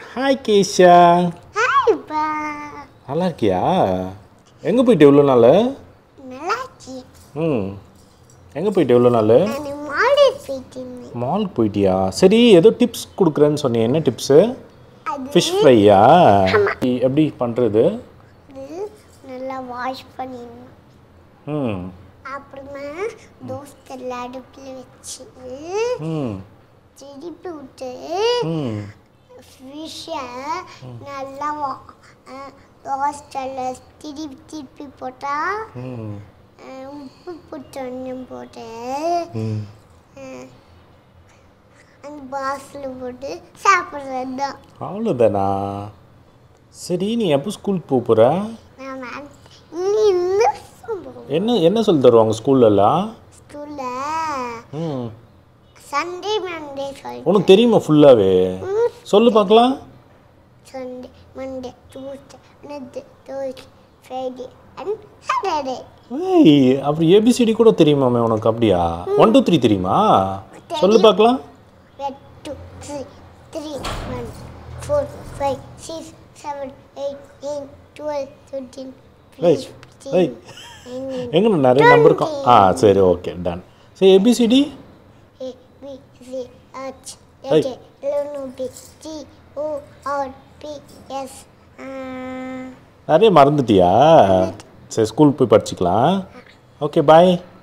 Hi கேஷா hi பா நல்லா இருக்கியா எங்கே போயிட்டு இவ்வளோ நாள் நல்லாச்சு ம் எங்கே போயிட்டு இவ்வளோ நாள் நான் மாடி போயிட்டு மாலுக்கு போயிட்டியா சரி ஏதோ டிப்ஸ் கொடுக்குறேன்னு சொன்னியே என்ன டிப்ஸு அது ஃபிஷ் ஃப்ரையா எப்படி பண்ணுறது வந்து நல்லா வாஷ் பண்ணிடணும் ம் அப்புறமா தோசைக்கல்ல அடுப்பில் வச்சு ம் திருப்பி விட்டு ம் ஃபிஷ்ஷை நல்லா தோசைக்கல்ல திருப்பி திருப்பி போட்டால் ம் உப்பு போட்டு ஒன்றும் போட்டு ம் அஹ், அந்த பாக்ஸில் போட்டு சாப்பிட்றது தான் அவ்வளோதானா சரி நீ எப்போ ஸ்கூலுக்கு போக போகிற நான் இனி இந்த வருஷம் என்ன என்ன சொல்லி தருவாங்க ஸ்கூல்லலாம் ஸ்கூலில் ம் சண்டே மண்டே சொல்லி உனக்கு தெரியுமா ஃபுல்லாகவே சொல்லு பார்க்கலாம் Sunday Monday Tuesday Wednesday Thursday Friday and Saturday ஏய் அப்புறம் ஏபிசிடி கூட தெரியுமாமே உனக்கு அப்படியா ஒன் டூ த்ரீ தெரியுமா சொல்லு பார்க்கலாம் One, two, three, three, one, four, five, six, seven, eight, nine, twelve, thirteen, ஏய் ஏய் fifteen, எங்கே நிறைய நம்பர் இருக்கும் ஆ சரி ஓகே டன் சரி A B C D A, B, C, H, Hey. J, L, N, O, P, G, O, R, P, S, uh, நிறைய மறந்துட்டியா சரி ஸ்கூலுக்கு போய் படிச்சுக்கலாம் ஓகே பாய்